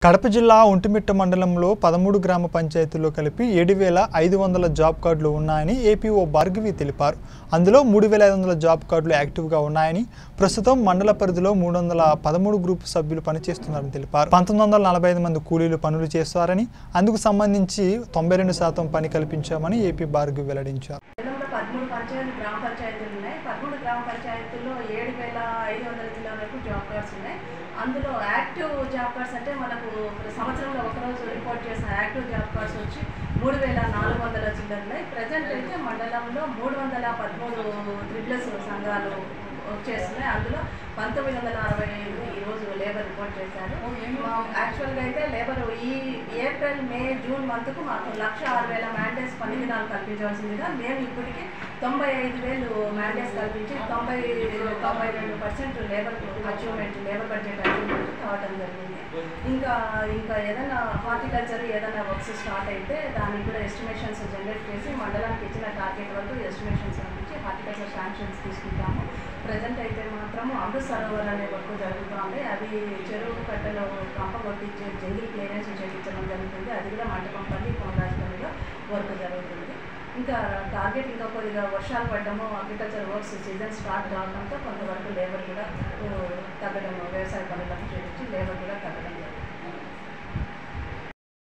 కడప జిల్లా ఒంటిమిట్ట మండలంలో పదమూడు గ్రామ పంచాయతీల్లో కలిపి ఏడు వేల ఐదు వందల జాబ్ కార్డులు ఉన్నాయని ఏపీఓ భార్గవి తెలిపారు అందులో మూడు వేల ఐదు వందల జాబ్ కార్డులు యాక్టివ్గా ఉన్నాయని ప్రస్తుతం మండల పరిధిలో మూడు వందల పదమూడు గ్రూపు సభ్యులు పనిచేస్తున్నారని తెలిపారు పంతొమ్మిది వందల నలభై ఐదు మంది కూలీలు పనులు చేస్తారని అందుకు సంబంధించి తొంభై రెండు శాతం పని కల్పించామని ఏపీ భార్గవి వెల్లడించారు జిల్లాలో పదమూడు పంచాయతీ గ్రామ పంచాయతీలు ఉన్నాయి పదమూడు గ్రామ పంచాయతీల్లో ఏడు వేల ఐదు వందల జిల్లా వరకు జాబ్ కార్డ్స్ ఉన్నాయి అందులో యాక్టివ్ జాబ్ కార్డ్స్ అంటే మనకు సంవత్సరంలో ఒకరోజు రిపోర్ట్ చేసిన యాక్టివ్ జాబ్ కార్డ్స్ వచ్చి మూడు వేల నాలుగు వందల చిల్లర ఉన్నాయి ప్రజెంట్ అయితే మండలంలో మూడు వందల పదమూడు త్రిప్లస్ సంఘాలు వచ్చేస్తున్నాయి అందులో పంతొమ్మిది వందల అరవై ఐదు ఈరోజు లేబర్ రిపోర్ట్ చేశారు యాక్చువల్గా అయితే లేబర్ ఈ ఏప్రిల్ మే జూన్ మంత్కు మాకు లక్ష ఆరు వేల మ్యాండేట్స్ పని దినాలు కల్పించవలసిందిగా మేము ఇప్పటికీ తొంభై ఐదు వేలు మ్యాండేట్స్ కల్పించి తొంభై తొంభై రెండు percent labour achievement labour budget achievement కావడం జరిగింది ఇంకా ఇంకా ఏదైనా హార్టికల్చర్ ఏదైనా వర్క్స్ స్టార్ట్ అయితే దానికి కూడా ఎస్టిమేషన్స్ జనరేట్ చేసి మండలానికి ఇచ్చిన టార్గెట్ వరకు ఎస్టిమేషన్స్ పంపించి హార్టికల్చర్ శాంక్షన్స్ తీసుకుంటాము ప్రజెంట్ అయితే మాత్రం అమృత్ సరోవర్ అనే వర్క్ జరుగుతుంది అది చెరువు కట్టలో కంప కొట్టించి జంగిల్ క్లియరెన్స్ చేయించడం జరుగుతుంది అది కూడా మంటకంపల్లి కొనరాజపల్లిలో వర్క్ జరుగుతుంది ఇంకా టార్గెట్ ఇంకా కొద్దిగా వర్షాలు పడ్డము అగ్రికల్చర్ వర్క్స్ సీజన్ స్టార్ట్ కావడంతో కొంతవరకు లేబర్ కూడా ఊ, తగ్గడం వ్యవసాయ పనులకు చేయించి లేబర్ కూడా తగ్గడం జరుగుతుంది